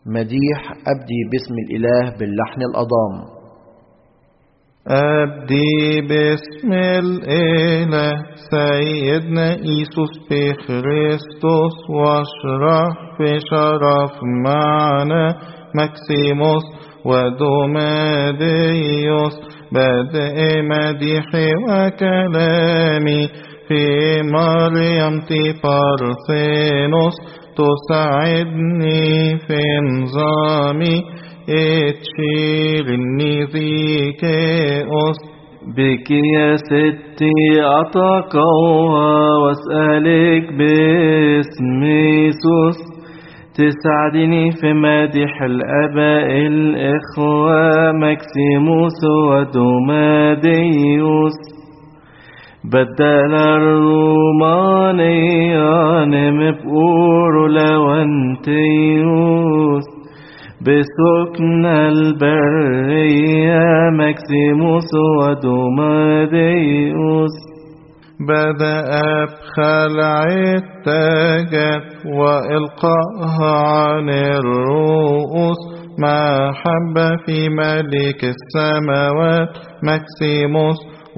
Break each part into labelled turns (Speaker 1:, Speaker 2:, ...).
Speaker 1: مديح أبدي باسم الإله باللحن الأضام
Speaker 2: أبدي باسم الإله سيدنا إيسوس بخريستوس واشرح في شرف معنا مكسيموس ودوماديوس بدء مديحي وكلامي في مريم تبارثينوس تساعدني في نظامي اتشيغني ذيكيوس
Speaker 3: بك يا ستي أتقوى واسألك باسم يسوس تساعدني في مدح الآباء الإخوة مكسيموس ودوماديوس بدل الرومانية مبقور لوانتيوس بسكن البرية مكسيموس ودوماديوس
Speaker 2: بدأ بخلع التاجات وإلقائها عن الرؤوس محبة في ملك السماوات مكسيموس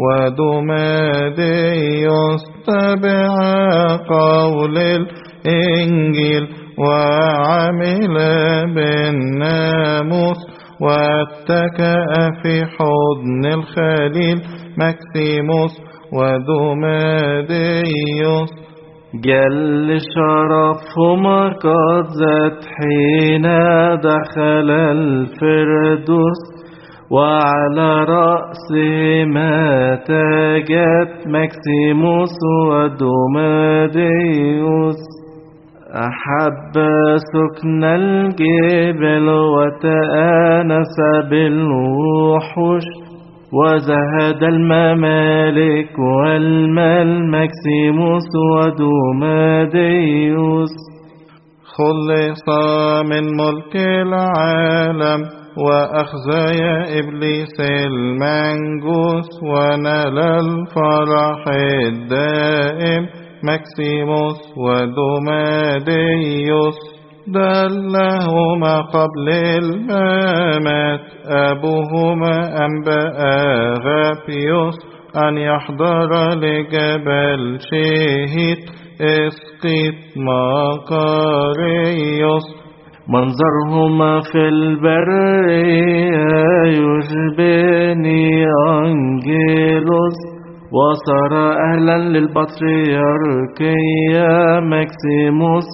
Speaker 2: ودوماديوس تبع قول الإنجيل وعمل بالناموس واتكأ في حضن الخليل مكسيموس ودوماديوس
Speaker 3: جل شرفهما قد زاد حين دخل الفردوس وعلى رأسهما تاجت مكسيموس ودوماديوس أحب سكن الجبل وتآنس بالوحوش وزهد الممالك والمال مكسيموس ودوماديوس
Speaker 2: خلص من ملك العالم وأخزي إبليس المنجوس ونال الفرح الدائم مكسيموس ودوماديوس دلهما قبل الممات أبوهما أنبأ غابيوس أن يحضر لجبل شهيد اسقيط مقاريوس
Speaker 3: منظرهما في البرية يشبهني أنجيلوس وصار أهلا للبطريركية مكسيموس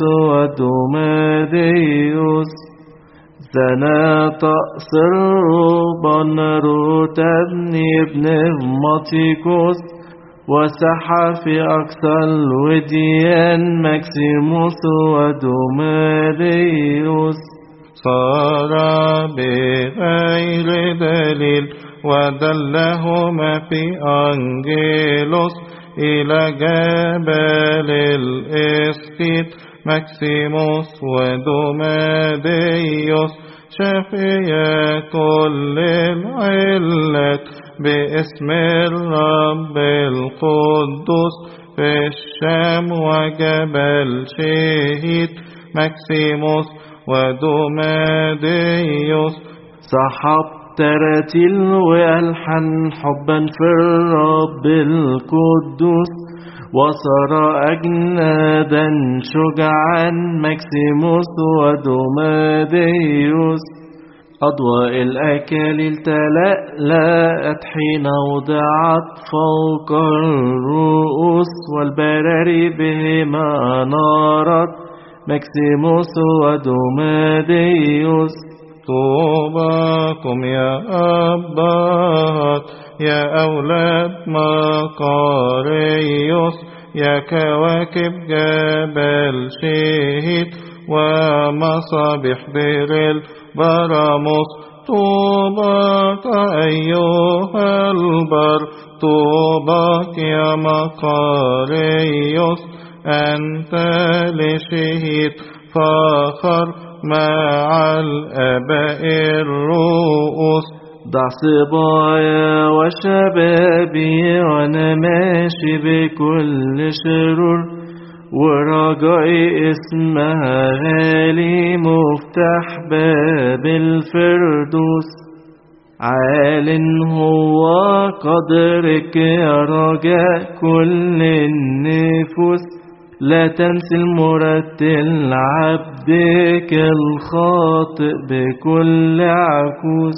Speaker 3: ودوماديوس زنا تأثر بنروت ابن ابن ماتيكوس وسحى في أقصى الوديان مكسيموس ودوماديوس
Speaker 2: صار بغير دليل ودلهما في أنجيلوس إلى جبل الإسكيت مكسيموس ودوماديوس شفيا كل العلات باسم الرب القدوس في الشام وجبل شهيد مكسيموس ودوماديوس
Speaker 3: صحب تراتيل وألحن حبا في الرب القدوس وصار أجنادا شجعا مكسيموس ودوماديوس أضواء الأكاليل تلألأت حين وضعت فوق الرؤوس والبراري بهما نارت مكسيموس ودوماديوس
Speaker 2: طوباكم يا أبات يا أولاد مقاريوس يا كواكب جبل شهيد ومصابيح دير البراموس طوباك أيها البر طوباك يا مقاريوس أنت لشهيد فاخر مع الآباء الرؤوس
Speaker 3: ضع صبايا وشبابي وانا ماشي بكل شرور ورجائي اسمها غالي مفتاح باب الفردوس عال هو قدرك يا رجاء كل النفوس لا تنسي المرتل عبدك الخاطئ بكل عكوس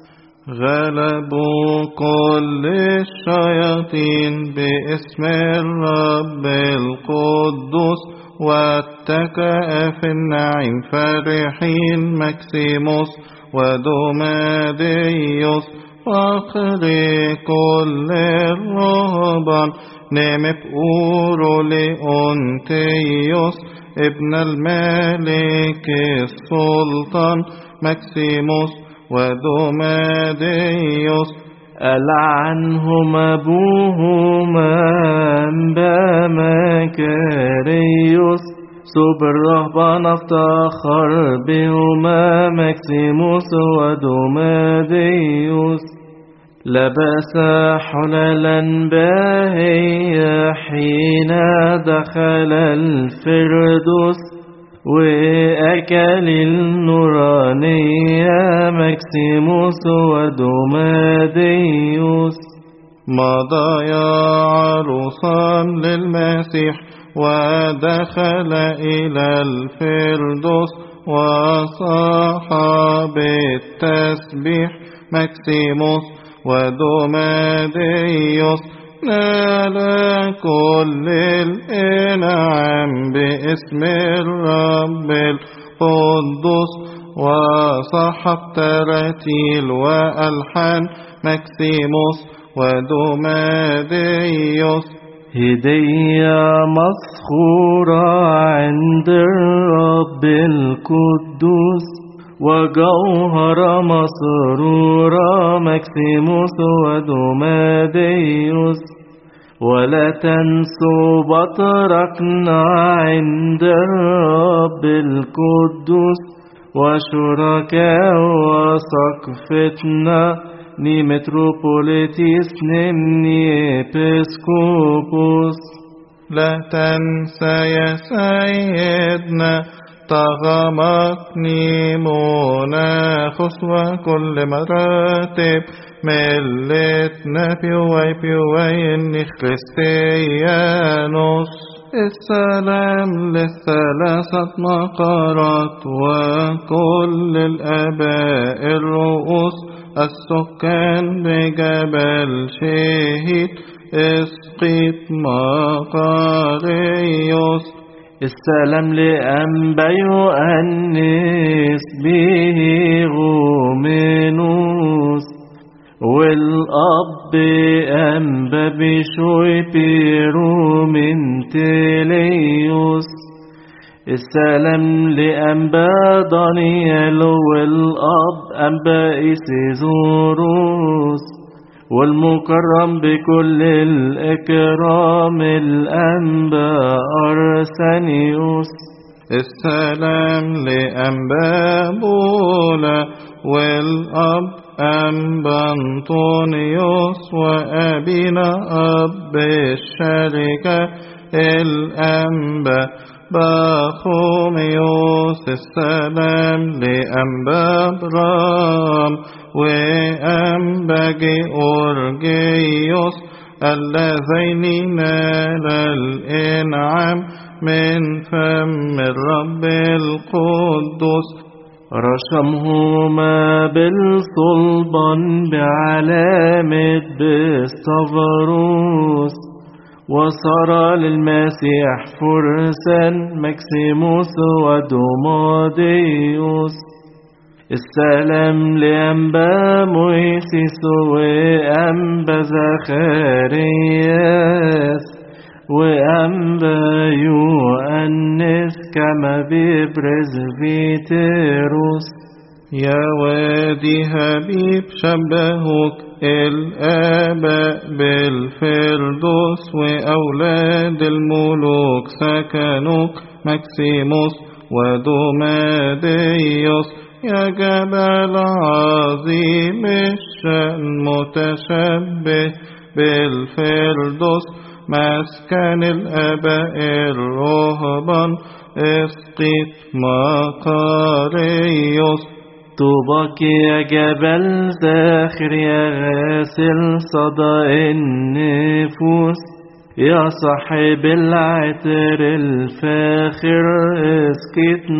Speaker 2: غلبوا كل الشياطين باسم الرب القدوس واتكأ في النعيم فرحين مكسيموس ودوماديوس فخر كل الرهبان نمت أورو لأنتيوس ابن الملك السلطان مكسيموس ودوماديوس
Speaker 3: ألعنهم أبوهما أنبا مكاريوس سب الرهبان افتخر بهما مكسيموس ودوماديوس لبس حللا باهية حين دخل الفردوس وأكل النورانية مكسيموس ودوماديوس
Speaker 2: مضى يا عروسا للمسيح ودخل إلى الفردوس وصاحب التسبيح مكسيموس ودوماديوس نال كل الإنعام باسم الرب القدوس وصحب تراتيل وألحان مكسيموس ودوماديوس
Speaker 3: هدية مسخورة عند الرب القدوس وجوهرة مسرورة مكسيموس ودوماديوس ولا تنسوا بطرقنا عند الرب القدوس وشركاء وسقفتنا ني متروبوليتيس نمني إبسكوبوس
Speaker 2: لا تنسى يا سيدنا طغمتني مناخس وكل مراتب ملتنا بيوي بيوي إني خريستيانوس السلام للثلاثة مقارات وكل الآباء الرؤوس السكان بجبل شهيد اسقيط مقاريوس
Speaker 3: السلام لأنبا يؤنس به غومنوس والأب أنبا بشوي بيرو من تليوس السلام لأنبا دانيال والأب أنبا إسيزوروس والمكرم بكل الإكرام الأنبا أرسنيوس
Speaker 2: السلام لأنبا بولا والأب أنبا أنطونيوس وأبينا أب الشركة الأنبا باخوميوس السلام لأنبا برام وأنبا جيورجيوس اللذين نال الإنعام من فم الرب القدوس
Speaker 3: رشمهما بالصلبان بعلامة بستفروس وصار للمسيح فرسا مكسيموس ودوماديوس السلام لأنبا مويسيس وأنبا زخارياس وأنبا يؤنس كما بيبرز فيتروس
Speaker 2: يا وادي حبيب شبهوك الآباء بالفردوس وأولاد الملوك سكنوك مكسيموس ودوماديوس يا جبل عظيم الشأن متشبه بالفردوس مسكن الآباء الرهبان اسقيت مقاريوس
Speaker 3: طوبك يا جبل زاخر يا غاسل صدى النفوس يا صاحب العطر الفاخر اسكت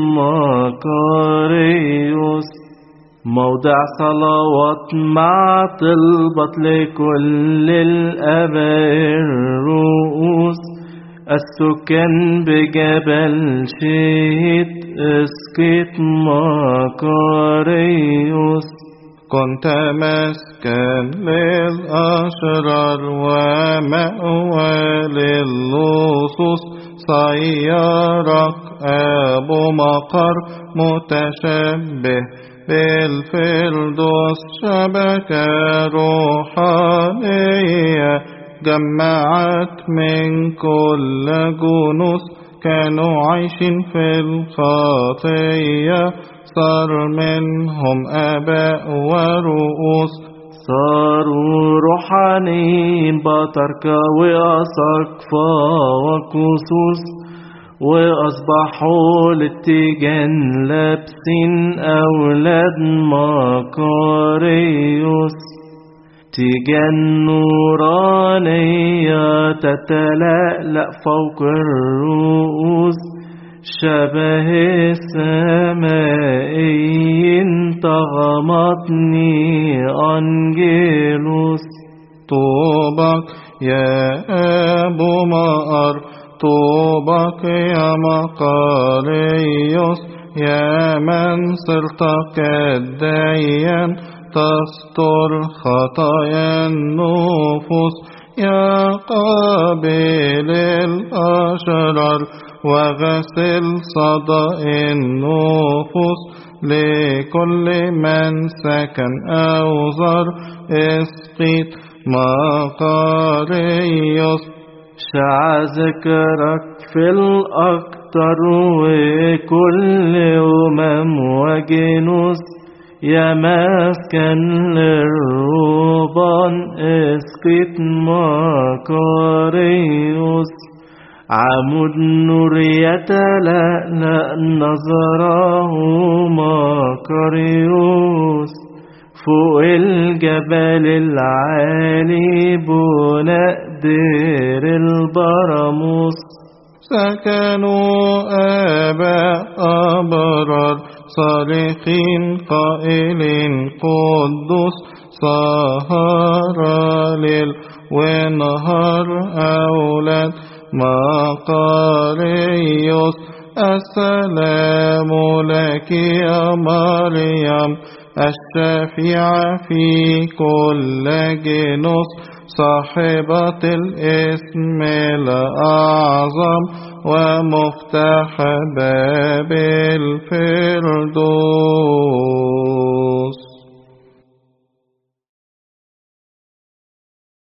Speaker 3: مقاريوس موضع صلوات مع طلبة لكل الآباء الرؤوس السكان بجبل شيت اسكت مقاريوس
Speaker 2: كنت مسكن للأشرار ومأوى للصوص صيرك أبو مقر متشبه بالفردوس شبكة روحانية جمعت من كل جنوس كانوا عايشين في الخطية صار منهم آباء ورؤوس
Speaker 3: صاروا روحانيين بطركة وأسقفة وكسوس وأصبحوا للتيجان لابسين أولاد مقاريوس تيجان نورانية تتلألأ فوق الرؤوس شبه السمائيين طغمتني أنجيلوس
Speaker 2: طوبك يا أبو مار طوبك يا مقاريوس يا من صرت كالديان تستر خطايا النفوس يا قابل الأشرار وغسل صدى النفوس لكل من سكن أو زر اسقيت مقاريوس
Speaker 3: شع ذكرك في الأكتر وكل أمم وجنوس يا مسكن للرهبان اسقط مقاريوس عمود نور يتلألأ نظره مقاريوس فوق الجبل العالي بناء دير البراموس
Speaker 2: سكنوا آباء أبرار صالحين قائلين قدوس سهر ليل ونهار أولاد مقاريوس السلام لك يا مريم الشفيعة في كل جنوس صاحبة الاسم الأعظم ومفتاح باب الفردوس